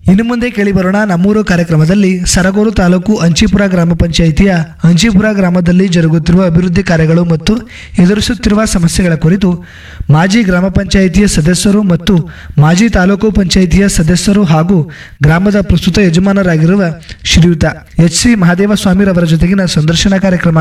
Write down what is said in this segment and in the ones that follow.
ಇನ್ನು ಮುಂದೆ ಕೇಳಿಬರೋಣ ನಮ್ಮೂರು ಕಾರ್ಯಕ್ರಮದಲ್ಲಿ ಸರಗೂರು ತಾಲೂಕು ಅಂಚಿಪುರ ಗ್ರಾಮ ಪಂಚಾಯಿತಿಯ ಅಂಚಿಪುರ ಗ್ರಾಮದಲ್ಲಿ ಜರುಗುತ್ತಿರುವ ಅಭಿವೃದ್ಧಿ ಕಾರ್ಯಗಳು ಮತ್ತು ಎದುರಿಸುತ್ತಿರುವ ಸಮಸ್ಯೆಗಳ ಕುರಿತು ಮಾಜಿ ಗ್ರಾಮ ಪಂಚಾಯಿತಿಯ ಸದಸ್ಯರು ಮತ್ತು ಮಾಜಿ ತಾಲೂಕು ಪಂಚಾಯಿತಿಯ ಸದಸ್ಯರು ಹಾಗೂ ಗ್ರಾಮದ ಪ್ರಸ್ತುತ ಯಜಮಾನರಾಗಿರುವ ಶ್ರೀಯುತ ಎಚ್ ಸಿ ಮಹಾದೇವ ಸ್ವಾಮಿರವರ ಜೊತೆಗಿನ ಸಂದರ್ಶನ ಕಾರ್ಯಕ್ರಮ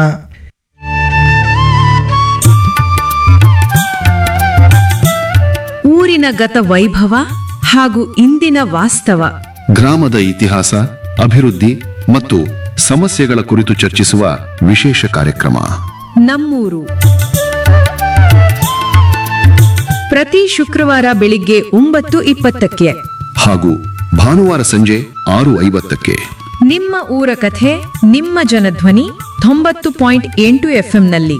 ಊರಿನ ಗತ ವೈಭವ ಹಾಗೂ ಇಂದಿನ ವಾಸ್ತವ ಗ್ರಾಮದ ಇತಿಹಾಸ ಅಭಿವೃದ್ಧಿ ಮತ್ತು ಸಮಸ್ಯೆಗಳ ಕುರಿತು ಚರ್ಚಿಸುವ ವಿಶೇಷ ಕಾರ್ಯಕ್ರಮ ನಮ್ಮೂರು ಪ್ರತಿ ಶುಕ್ರವಾರ ಬೆಳಿಗ್ಗೆ ಒಂಬತ್ತು ಇಪ್ಪತ್ತಕ್ಕೆ ಹಾಗೂ ಭಾನುವಾರ ಸಂಜೆ ಆರು ಐವತ್ತಕ್ಕೆ ನಿಮ್ಮ ಊರ ಕಥೆ ನಿಮ್ಮ ಜನಧ್ವನಿ ತೊಂಬತ್ತು ಪಾಯಿಂಟ್ ಎಂಟು ಎಫ್ಎಂನಲ್ಲಿ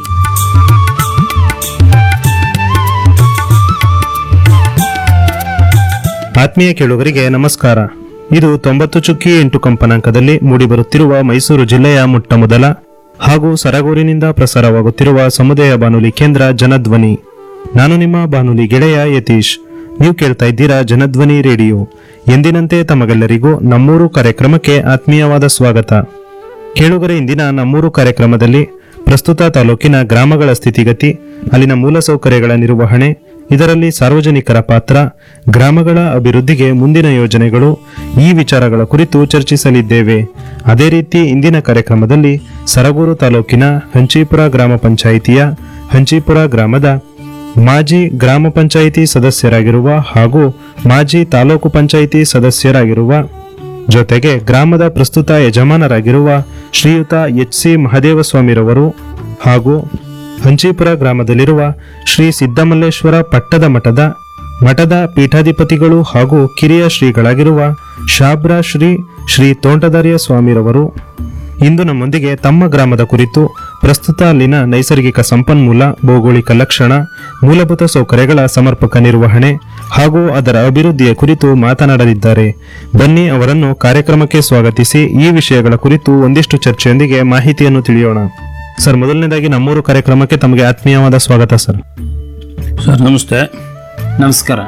ಆತ್ಮೀಯ ಕೇಳುಗರಿಗೆ ನಮಸ್ಕಾರ ಇದು ತೊಂಬತ್ತು ಚುಕ್ಕಿ ಎಂಟು ಕಂಪನಾಂಕದಲ್ಲಿ ಮೂಡಿಬರುತ್ತಿರುವ ಮೈಸೂರು ಜಿಲ್ಲೆಯ ಮೊಟ್ಟಮೊದಲ ಹಾಗೂ ಸರಗೂರಿನಿಂದ ಪ್ರಸಾರವಾಗುತ್ತಿರುವ ಸಮುದಾಯ ಬಾನುಲಿ ಕೇಂದ್ರ ಜನಧ್ವನಿ ನಾನು ನಿಮ್ಮ ಬಾನುಲಿ ಗೆಳೆಯ ಯತೀಶ್ ನೀವು ಕೇಳ್ತಾ ಇದ್ದೀರಾ ಜನಧ್ವನಿ ರೇಡಿಯೋ ಎಂದಿನಂತೆ ತಮಗೆಲ್ಲರಿಗೂ ನಮ್ಮೂರು ಕಾರ್ಯಕ್ರಮಕ್ಕೆ ಆತ್ಮೀಯವಾದ ಸ್ವಾಗತ ಕೇಳುಗರ ಇಂದಿನ ನಮ್ಮೂರು ಕಾರ್ಯಕ್ರಮದಲ್ಲಿ ಪ್ರಸ್ತುತ ತಾಲೂಕಿನ ಗ್ರಾಮಗಳ ಸ್ಥಿತಿಗತಿ ಅಲ್ಲಿನ ಮೂಲಸೌಕರ್ಯಗಳ ನಿರ್ವಹಣೆ ಇದರಲ್ಲಿ ಸಾರ್ವಜನಿಕರ ಪಾತ್ರ ಗ್ರಾಮಗಳ ಅಭಿವೃದ್ಧಿಗೆ ಮುಂದಿನ ಯೋಜನೆಗಳು ಈ ವಿಚಾರಗಳ ಕುರಿತು ಚರ್ಚಿಸಲಿದ್ದೇವೆ ಅದೇ ರೀತಿ ಇಂದಿನ ಕಾರ್ಯಕ್ರಮದಲ್ಲಿ ಸರಗೂರು ತಾಲೂಕಿನ ಹಂಚೀಪುರ ಗ್ರಾಮ ಪಂಚಾಯಿತಿಯ ಹಂಚೀಪುರ ಗ್ರಾಮದ ಮಾಜಿ ಗ್ರಾಮ ಪಂಚಾಯಿತಿ ಸದಸ್ಯರಾಗಿರುವ ಹಾಗೂ ಮಾಜಿ ತಾಲೂಕು ಪಂಚಾಯಿತಿ ಸದಸ್ಯರಾಗಿರುವ ಜೊತೆಗೆ ಗ್ರಾಮದ ಪ್ರಸ್ತುತ ಯಜಮಾನರಾಗಿರುವ ಶ್ರೀಯುತ ಎಚ್ ಸಿ ಮಹದೇವಸ್ವಾಮಿರವರು ಹಾಗೂ ಹಂಚೀಪುರ ಗ್ರಾಮದಲ್ಲಿರುವ ಶ್ರೀ ಸಿದ್ದಮಲ್ಲೇಶ್ವರ ಪಟ್ಟದ ಮಠದ ಮಠದ ಪೀಠಾಧಿಪತಿಗಳು ಹಾಗೂ ಕಿರಿಯ ಶ್ರೀಗಳಾಗಿರುವ ಶಾಬ್ರಾ ಶ್ರೀ ಶ್ರೀ ತೋಂಟದಾರ್ಯ ಸ್ವಾಮಿರವರು ಇಂದು ನಮ್ಮೊಂದಿಗೆ ತಮ್ಮ ಗ್ರಾಮದ ಕುರಿತು ಪ್ರಸ್ತುತ ಅಲ್ಲಿನ ನೈಸರ್ಗಿಕ ಸಂಪನ್ಮೂಲ ಭೌಗೋಳಿಕ ಲಕ್ಷಣ ಮೂಲಭೂತ ಸೌಕರ್ಯಗಳ ಸಮರ್ಪಕ ನಿರ್ವಹಣೆ ಹಾಗೂ ಅದರ ಅಭಿವೃದ್ಧಿಯ ಕುರಿತು ಮಾತನಾಡಲಿದ್ದಾರೆ ಬನ್ನಿ ಅವರನ್ನು ಕಾರ್ಯಕ್ರಮಕ್ಕೆ ಸ್ವಾಗತಿಸಿ ಈ ವಿಷಯಗಳ ಕುರಿತು ಒಂದಿಷ್ಟು ಚರ್ಚೆಯೊಂದಿಗೆ ಮಾಹಿತಿಯನ್ನು ತಿಳಿಯೋಣ ಸರ್ ಮೊದಲನೇದಾಗಿ ನಮ್ಮೂರು ಕಾರ್ಯಕ್ರಮಕ್ಕೆ ತಮಗೆ ಆತ್ಮೀಯವಾದ ಸ್ವಾಗತ ಸರ್ ಸರ್ ನಮಸ್ತೆ ನಮಸ್ಕಾರ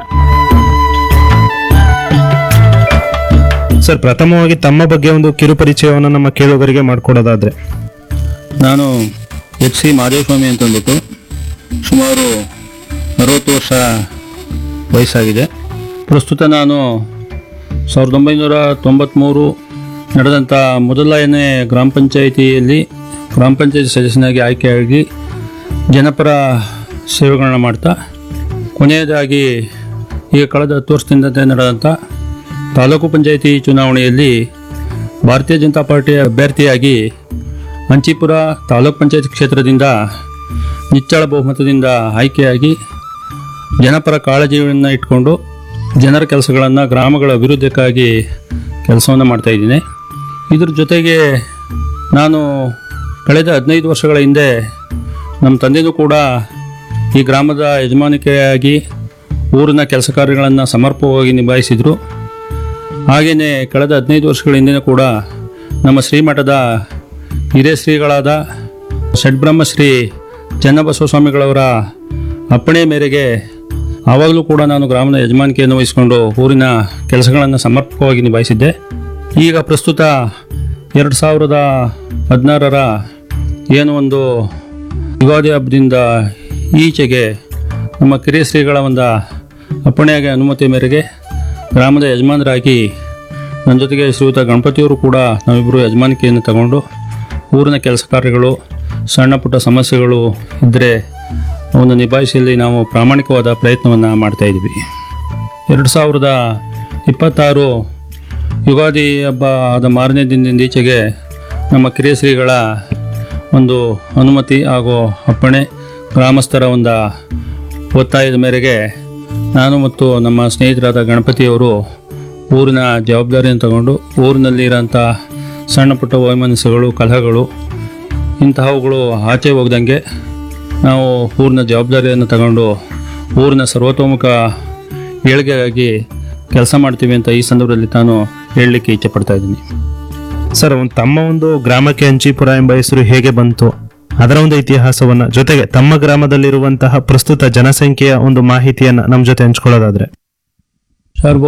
ಸರ್ ಪ್ರಥಮವಾಗಿ ತಮ್ಮ ಬಗ್ಗೆ ಒಂದು ಕಿರುಪರಿಚಯವನ್ನು ನಮ್ಮ ಕೇಳುಗರಿಗೆ ಮಾಡಿಕೊಡೋದಾದ್ರೆ ನಾನು ಎಚ್ ಸಿ ಮಾದೇವಸ್ವಾಮಿ ಅಂತ ಅಂದ್ಬಿಟ್ಟು ಸುಮಾರು ಅರವತ್ತು ವರ್ಷ ವಯಸ್ಸಾಗಿದೆ ಪ್ರಸ್ತುತ ನಾನು ಸಾವಿರದ ಒಂಬೈನೂರ ತೊಂಬತ್ತ್ಮೂರು ನಡೆದಂಥ ಮೊದಲನೇ ಗ್ರಾಮ ಪಂಚಾಯಿತಿಯಲ್ಲಿ ಗ್ರಾಮ ಪಂಚಾಯತಿ ಸದಸ್ಯನಾಗಿ ಆಯ್ಕೆಯಾಗಿ ಜನಪರ ಸೇವೆಗಳನ್ನ ಮಾಡ್ತಾ ಕೊನೆಯದಾಗಿ ಈಗ ಕಳೆದ ಹತ್ತು ವರ್ಷದಿಂದ ನಡೆದಂಥ ತಾಲೂಕು ಪಂಚಾಯಿತಿ ಚುನಾವಣೆಯಲ್ಲಿ ಭಾರತೀಯ ಜನತಾ ಪಾರ್ಟಿಯ ಅಭ್ಯರ್ಥಿಯಾಗಿ ಹಂಚಿಪುರ ತಾಲೂಕ್ ಪಂಚಾಯತ್ ಕ್ಷೇತ್ರದಿಂದ ನಿಚ್ಚಳ ಬಹುಮತದಿಂದ ಆಯ್ಕೆಯಾಗಿ ಜನಪರ ಕಾಳಜಿಯನ್ನು ಇಟ್ಕೊಂಡು ಜನರ ಕೆಲಸಗಳನ್ನು ಗ್ರಾಮಗಳ ಅಭಿವೃದ್ಧಿಕ್ಕಾಗಿ ಕೆಲಸವನ್ನು ಮಾಡ್ತಾ ಇದ್ದೀನಿ ಇದ್ರ ಜೊತೆಗೆ ನಾನು ಕಳೆದ ಹದಿನೈದು ವರ್ಷಗಳ ಹಿಂದೆ ನಮ್ಮ ತಂದೆಯೂ ಕೂಡ ಈ ಗ್ರಾಮದ ಯಜಮಾನಿಕೆಯಾಗಿ ಊರಿನ ಕೆಲಸ ಕಾರ್ಯಗಳನ್ನು ಸಮರ್ಪಕವಾಗಿ ನಿಭಾಯಿಸಿದರು ಹಾಗೆಯೇ ಕಳೆದ ಹದಿನೈದು ವರ್ಷಗಳ ಹಿಂದೆ ಕೂಡ ನಮ್ಮ ಶ್ರೀಮಠದ ಹಿರಿಯ ಶ್ರೀಗಳಾದ ಷಡ್ಬ್ರಹ್ಮಶ್ರೀ ಚನ್ನಬಸವ ಸ್ವಾಮಿಗಳವರ ಅಪ್ಪಣೆ ಮೇರೆಗೆ ಆವಾಗಲೂ ಕೂಡ ನಾನು ಗ್ರಾಮದ ಯಜಮಾನಿಕೆಯನ್ನು ವಹಿಸಿಕೊಂಡು ಊರಿನ ಕೆಲಸಗಳನ್ನು ಸಮರ್ಪಕವಾಗಿ ನಿಭಾಯಿಸಿದ್ದೆ ಈಗ ಪ್ರಸ್ತುತ ಎರಡು ಸಾವಿರದ ಹದಿನಾರರ ಏನು ಒಂದು ಯುಗಾದಿ ಹಬ್ಬದಿಂದ ಈಚೆಗೆ ನಮ್ಮ ಕಿರಿಯ ಶ್ರೀಗಳ ಒಂದು ಅಪ್ಪಣೆಯಾಗಿ ಅನುಮತಿ ಮೇರೆಗೆ ಗ್ರಾಮದ ಯಜಮಾನರಾಗಿ ನನ್ನ ಜೊತೆಗೆ ಶ್ರೀಯುತ ಗಣಪತಿಯವರು ಕೂಡ ನಾವಿಬ್ಬರು ಯಜಮಾನಿಕೆಯನ್ನು ತಗೊಂಡು ಊರಿನ ಕೆಲಸ ಕಾರ್ಯಗಳು ಸಣ್ಣ ಪುಟ್ಟ ಸಮಸ್ಯೆಗಳು ಇದ್ದರೆ ಅವನ್ನು ನಿಭಾಯಿಸಲಿ ನಾವು ಪ್ರಾಮಾಣಿಕವಾದ ಪ್ರಯತ್ನವನ್ನು ಮಾಡ್ತಾ ಇದ್ವಿ ಎರಡು ಸಾವಿರದ ಇಪ್ಪತ್ತಾರು ಯುಗಾದಿ ಹಬ್ಬ ಆದ ಮಾರನೇ ದಿನದಿಂದ ಈಚೆಗೆ ನಮ್ಮ ಕಿರಿಯ ಶ್ರೀಗಳ ಒಂದು ಅನುಮತಿ ಹಾಗೂ ಅಪ್ಪಣೆ ಗ್ರಾಮಸ್ಥರ ಒಂದು ಒತ್ತಾಯದ ಮೇರೆಗೆ ನಾನು ಮತ್ತು ನಮ್ಮ ಸ್ನೇಹಿತರಾದ ಗಣಪತಿಯವರು ಊರಿನ ಜವಾಬ್ದಾರಿಯನ್ನು ತಗೊಂಡು ಊರಿನಲ್ಲಿ ಇರೋಂಥ ಸಣ್ಣ ಪುಟ್ಟ ವೈಮನಸ್ಸುಗಳು ಕಲಹಗಳು ಇಂತಹವುಗಳು ಆಚೆ ಹೋಗ್ದಂಗೆ ನಾವು ಊರಿನ ಜವಾಬ್ದಾರಿಯನ್ನು ತಗೊಂಡು ಊರಿನ ಸರ್ವತೋಮುಖ ಏಳಿಗೆಗಾಗಿ ಕೆಲಸ ಮಾಡ್ತೀವಿ ಅಂತ ಈ ಸಂದರ್ಭದಲ್ಲಿ ನಾನು ಹೇಳಲಿಕ್ಕೆ ಇಚ್ಛೆ ಪಡ್ತಾ ಇದ್ದೀನಿ ಸರ್ ಒಂದು ತಮ್ಮ ಒಂದು ಗ್ರಾಮಕ್ಕೆ ಹಂಚಿಪುರ ಎಂಬ ಹೆಸರು ಹೇಗೆ ಬಂತು ಅದರ ಒಂದು ಇತಿಹಾಸವನ್ನ ಜೊತೆಗೆ ತಮ್ಮ ಗ್ರಾಮದಲ್ಲಿರುವಂತಹ ಪ್ರಸ್ತುತ ಜನಸಂಖ್ಯೆಯ ಒಂದು ಮಾಹಿತಿಯನ್ನ ನಮ್ಮ ಜೊತೆ ಹಂಚ್ಕೊಳ್ಳೋದಾದ್ರೆ ಸರ್